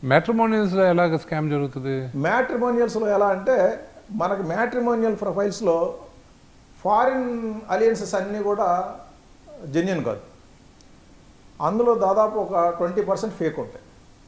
మ్యాట్రిమోనియల్స్ లో ఎలాగ స్కామ్ జరుగుతుంది మ్యాట్రిమోనియల్స్లో ఎలా అంటే మనకి మ్యాట్రిమోనియల్ ప్రొఫైల్స్లో ఫారిన్ అలియన్సెస్ అన్నీ కూడా జెన్యున్ కాదు అందులో దాదాపు ఒక ట్వంటీ పర్సెంట్ ఫేక్ ఉంటాయి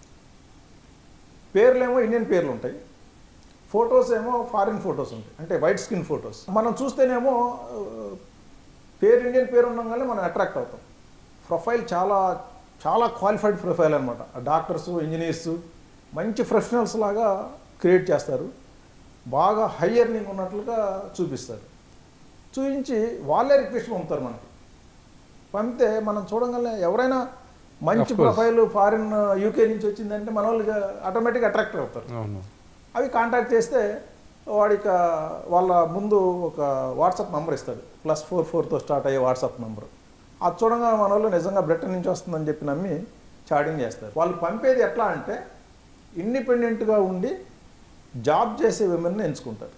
పేర్లేమో ఇండియన్ పేర్లు ఉంటాయి ఫొటోస్ ఏమో ఫారిన్ ఫొటోస్ ఉంటాయి అంటే వైట్ స్కిన్ ఫొటోస్ మనం చూస్తేనేమో ఆ, పేరు ఇండియన్ పేరు ఉండగానే మనం అట్రాక్ట్ అవుతాం ప్రొఫైల్ చాలా చాలా క్వాలిఫైడ్ ప్రొఫైల్ అనమాట డాక్టర్స్ ఇంజనీర్స్ మంచి ప్రొఫెషనల్స్ లాగా క్రియేట్ చేస్తారు బాగా హై ఎర్నింగ్ ఉన్నట్లుగా చూపిస్తారు చూపించి వాళ్ళే రిక్వెస్ట్ పంపుతారు మనకి పంపితే మనం చూడగానే ఎవరైనా మంచి Of course. Profile foreign UK నుంచి వచ్చిందంటే మన వాళ్ళు ఆటోమేటిక్గా అట్రాక్ట్ అవుతారు అవును అవి కాంటాక్ట్ చేస్తే వాడిక వాళ్ళ ముందు ఒక వాట్సాప్ నెంబర్ ఇస్తాడు ప్లస్ ఫోర్ ఫోర్తో స్టార్ట్ అయ్యే వాట్సాప్ నెంబర్ అది చూడంగా మన వాళ్ళు నిజంగా బ్రిటన్ నుంచి వస్తుందని చెప్పి నమ్మి చాటింగ్ చేస్తారు వాళ్ళు పంపేది ఎట్లా అంటే ఇండిపెండెంట్గా ఉండి జాబ్ చేసే విమెన్ని ఎంచుకుంటారు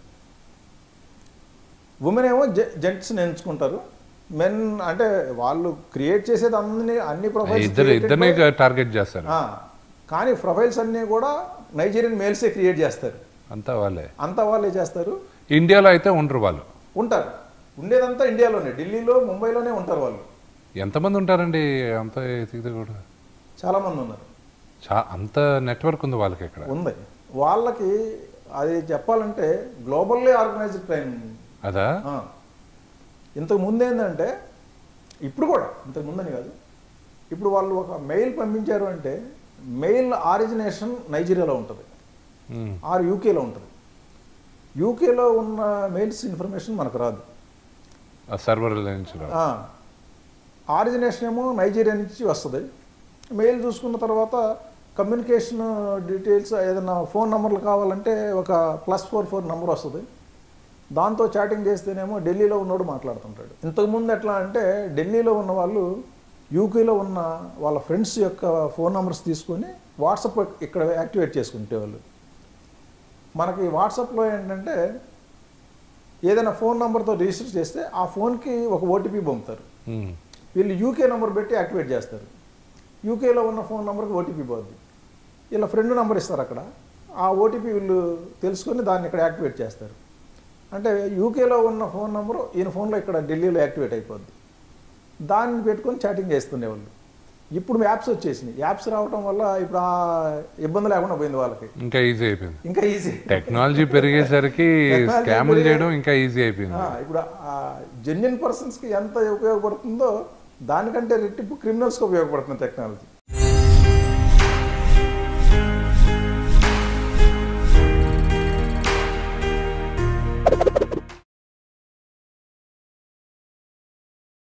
ఉమెన్ ఏమో జెంట్స్ని ఎంచుకుంటారు మెన్ అంటే వాళ్ళు క్రియేట్ చేసేది అన్ని అన్ని ఇద్దరు ఇద్దరిని ప్రొఫైల్స్ టార్గెట్ చేస్తారు కానీ ప్రొఫైల్స్ అన్నీ కూడా నైజీరియన్ మేల్సే క్రియేట్ చేస్తారు అంతా వాళ్ళే అంతా వాళ్ళే చేస్తారు ఇండియాలో అయితే ఉండరు వాళ్ళు ఉంటారు ఉండేదంతా ఇండియాలోనే ఢిల్లీలో ముంబైలోనే ఉంటారు వాళ్ళు ఎంతమంది ఉంటారండి అంత ఎతికితే కూడా చాలామంది ఉన్నారు చా అంత నెట్వర్క్ ఉంది వాళ్ళకి ఇక్కడ ఉంది వాళ్ళకి అది చెప్పాలంటే గ్లోబల్లీ ఆర్గనైజ్డ్ క్రైమ్ అదా ఇంతకు ముందు ఏంటంటే ఇప్పుడు కూడా ఇంతకు ముందని కాదు ఇప్పుడు వాళ్ళు ఒక మెయిల్ పంపించారు అంటే మెయిల్ ఆరిజినేషన్ నైజీరియాలో ఉంటుంది ఉమ్. ఆర్ యూకేలో ఉంటుంది యూకేలో ఉన్న మెయిల్స్ ఇన్ఫర్మేషన్ మనకు రాదు ఆ సర్వర్ నుంచి రావు. ఆరిజినేషన్ ఏమో నైజీరియా నుంచి వస్తుంది మెయిల్ చూసుకున్న తర్వాత కమ్యూనికేషన్ డీటెయిల్స్ ఏదైనా ఫోన్ నెంబర్లు కావాలంటే ఒక ప్లస్ ఫోర్ ఫోర్ నెంబర్ వస్తుంది దాంతో చాటింగ్ చేస్తేనేమో ఢిల్లీలో ఉన్నోడు మాట్లాడుతుంటాడు ఇంతకుముందు ఎట్లా అంటే ఢిల్లీలో ఉన్న వాళ్ళు యూకేలో ఉన్న వాళ్ళ ఫ్రెండ్స్ యొక్క ఫోన్ నెంబర్స్ తీసుకొని వాట్సాప్ ఇక్కడ యాక్టివేట్ చేసుకుంటే వాళ్ళు మనకి వాట్సాప్లో ఏంటంటే ఏదైనా ఫోన్ నెంబర్తో రిజిస్టర్ చేస్తే ఆ ఫోన్కి ఒక ఓటీపీ పంపుతారు ఉమ్. వీళ్ళు యూకే నెంబర్ పెట్టి యాక్టివేట్ చేస్తారు యూకేలో ఉన్న ఫోన్ నెంబర్కి ఓటీపీ పోద్ది వీళ్ళ ఫ్రెండ్ నెంబర్ ఇస్తారు అక్కడ ఆ ఓటీపీ వీళ్ళు తెలుసుకొని దాన్ని ఇక్కడ యాక్టివేట్ చేస్తారు అంటే యూకేలో ఉన్న ఫోన్ నెంబరు ఈయన ఫోన్లో ఇక్కడ ఢిల్లీలో యాక్టివేట్ అయిపోద్ది దాన్ని పెట్టుకొని చాటింగ్ చేస్తుండేవాళ్ళు ఇప్పుడు యాప్స్ వచ్చేసినాయి యాప్స్ రావటం వల్ల ఇప్పుడు ఆ ఇబ్బంది లేకుండా పోయింది వాళ్ళకి ఇంకా ఈజీ అయిపోయింది ఇంకా ఈజీ టెక్నాలజీ పెరిగేసరికి Technology స్కాములు పెరిగే- చేయడం ఇంకా ఈజీ అయిపోయింది ఇప్పుడు జెన్యున్ పర్సన్స్కి ఎంత ఉపయోగపడుతుందో దానికంటే రెట్టింపు క్రిమినల్స్కి ఉపయోగపడుతుంది టెక్నాలజీ